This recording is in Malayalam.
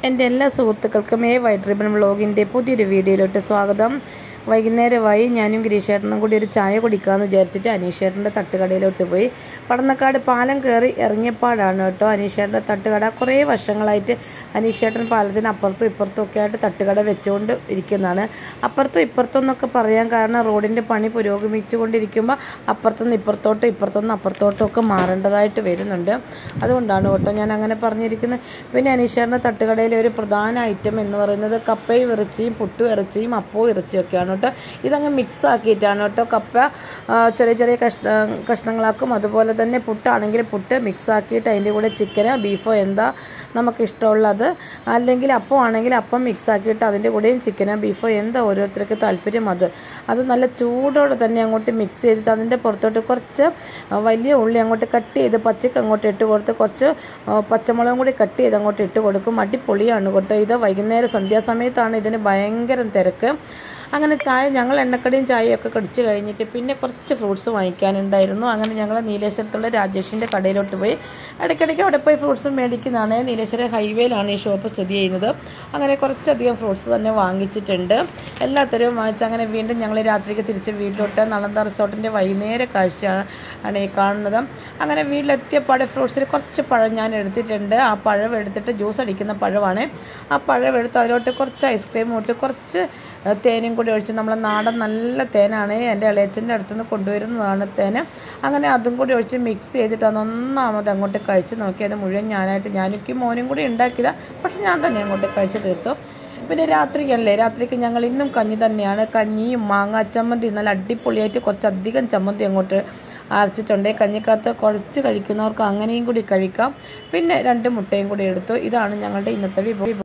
എൻ്റെ എല്ലാ സുഹൃത്തുക്കൾക്കും ഏ വൈറ്റ് റിബൺ വ്ളോഗിൻ്റെ പുതിയൊരു വീഡിയോയിലോട്ട് സ്വാഗതം വൈകുന്നേരമായി ഞാനും ഗിരീഷേട്ടനും കൂടി ഒരു ചായ കുടിക്കാമെന്ന് വിചാരിച്ചിട്ട് അനീഷേട്ടൻ്റെ തട്ടുകടയിലോട്ട് പോയി പടന്നക്കാട് പാലം കയറി ഇറങ്ങിയപ്പാടാണ് കേട്ടോ അനീഷേട്ടൻ്റെ തട്ടുകട കുറേ വർഷങ്ങളായിട്ട് അനീഷേട്ടൻ പാലത്തിന് അപ്പുറത്തും ഇപ്പുറത്തും ഒക്കെ ആയിട്ട് തട്ടുകട വെച്ചുകൊണ്ട് ഇരിക്കുന്നതാണ് അപ്പുറത്തും ഇപ്പുറത്തും എന്നൊക്കെ പറയാൻ കാരണം റോഡിൻ്റെ പണി പുരോഗമിച്ചുകൊണ്ടിരിക്കുമ്പോൾ അപ്പുറത്തുനിന്ന് ഇപ്പുറത്തോട്ടും ഇപ്പുറത്തുനിന്ന് അപ്പുറത്തോട്ടും ഒക്കെ മാറേണ്ടതായിട്ട് വരുന്നുണ്ട് അതുകൊണ്ടാണ് കേട്ടോ ഞാൻ അങ്ങനെ പറഞ്ഞിരിക്കുന്നത് പിന്നെ അനീഷേട്ടൻ്റെ തട്ടുകടയിലെ ഒരു പ്രധാന ഐറ്റം എന്ന് പറയുന്നത് കപ്പയും ഇറച്ചിയും പുട്ടും ഇറച്ചിയും അപ്പവും ഇറച്ചിയും ഒക്കെയാണ് കേട്ടോ ഇതങ്ങ് മിക്സ് ആക്കിയിട്ടാണ് കേട്ടോ കപ്പ ആ, ചെറിയ ചെറിയ കഷ്ണ കഷ്ണങ്ങളാക്കും അതുപോലെ തന്നെ പുട്ടാണെങ്കിൽ പുട്ട് മിക്സ് ആക്കിയിട്ട് അതിൻ്റെ കൂടെ ചിക്കനോ ബീഫോ എന്താ നമുക്ക് ഇഷ്ടമുള്ളത് അല്ലെങ്കിൽ അപ്പം ആണെങ്കിൽ അപ്പം മിക്സ് ആക്കിയിട്ട് അതിൻ്റെ കൂടെയും ചിക്കനോ ബീഫോ എന്താ ഓരോരുത്തർക്ക് താല്പര്യം അത് അത് നല്ല ചൂടോടെ തന്നെ അങ്ങോട്ട് മിക്സ് ചെയ്തിട്ട് അതിൻ്റെ പുറത്തോട്ട് കുറച്ച് വലിയ ഉള്ളി അങ്ങോട്ട് കട്ട് ചെയ്ത് പച്ചക്ക് അങ്ങോട്ട് ഇട്ട് കൊടുത്ത് കുറച്ച് ആ, പച്ചമുളകും കൂടി കട്ട് ചെയ്ത് അങ്ങോട്ട് ഇട്ട് കൊടുക്കും അടിപൊളിയാണ് കേട്ടോ ഇത് വൈകുന്നേരം സന്ധ്യാസമയത്താണ് ഇതിന് ഭയങ്കര തിരക്ക് അങ്ങനെ ചായ ഞങ്ങൾ എണ്ണക്കടിയും ചായയൊക്കെ കടിച്ചു കഴിഞ്ഞിട്ട് പിന്നെ കുറച്ച് ഫ്രൂട്ട്സ് വാങ്ങിക്കാനുണ്ടായിരുന്നു അങ്ങനെ ഞങ്ങൾ നീലേശ്വരത്തുള്ള രാജേഷിൻ്റെ കടയിലോട്ട് പോയി ഇടയ്ക്കിടയ്ക്ക് അവിടെ പോയി ഫ്രൂട്ട്സ് മേടിക്കുന്നതാണ് നീലേശ്വരം ഹൈവേയിലാണ് ഈ ഷോപ്പ് സ്ഥിതി ചെയ്യുന്നത് അങ്ങനെ കുറച്ചധികം ഫ്രൂട്ട്സ് തന്നെ വാങ്ങിച്ചിട്ടുണ്ട് എല്ലാത്തരവും വാങ്ങിച്ച് അങ്ങനെ വീണ്ടും ഞങ്ങൾ രാത്രിക്ക് തിരിച്ച് വീട്ടിലോട്ട് നളന്ത റിസോർട്ടിൻ്റെ വൈകുന്നേര കാഴ്ചയാണ് ആണ് ഈ കാണുന്നത് അങ്ങനെ വീട്ടിലെത്തിയ പാടെ ഫ്രൂട്ട്സിൽ കുറച്ച് പഴം ഞാൻ എടുത്തിട്ടുണ്ട് ആ പഴം എടുത്തിട്ട് ജ്യൂസ് അടിക്കുന്ന പഴമാണ് ആ പഴം എടുത്ത് അതിലോട്ട് കുറച്ച് ഐസ്ക്രീം ഇട്ട് കുറച്ച് ഏഹ്, തേനും കൂടി ഒഴിച്ച് നമ്മളെ നാടൻ നല്ല തേനാണ് എൻ്റെ ഇളയച്ചൻ്റെ അടുത്തുനിന്ന് കൊണ്ടുവരുന്നതാണ് തേന് അങ്ങനെ അതും കൂടി ഒഴിച്ച് മിക്സ് ചെയ്തിട്ട് അത് ഒന്നാമത് അങ്ങോട്ട് കഴിച്ച് നോക്കി അത് മുഴുവൻ ഞാനായിട്ട് ഞാനിക്ക് മോനും കൂടി ഉണ്ടാക്കിയതാണ് പക്ഷെ ഞാൻ തന്നെ അങ്ങോട്ട് കഴിച്ച് തീർത്തു പിന്നെ രാത്രിക്കല്ലേ രാത്രിക്ക് ഞങ്ങൾ ഇന്നും കഞ്ഞി തന്നെയാണ് കഞ്ഞിയും മാങ്ങ ചമ്മന്തി നല്ല അടിപൊളിയായിട്ട് കുറച്ചധികം ചമ്മന്തി അങ്ങോട്ട് അരച്ചിട്ടുണ്ട് കഞ്ഞിക്കകത്ത് കുഴച്ച് കഴിക്കുന്നവർക്ക് അങ്ങനെയും കൂടി കഴിക്കാം പിന്നെ രണ്ട് മുട്ടയും കൂടി എടുത്തു ഇതാണ് ഞങ്ങളുടെ ഇന്നത്തെ വിഭവം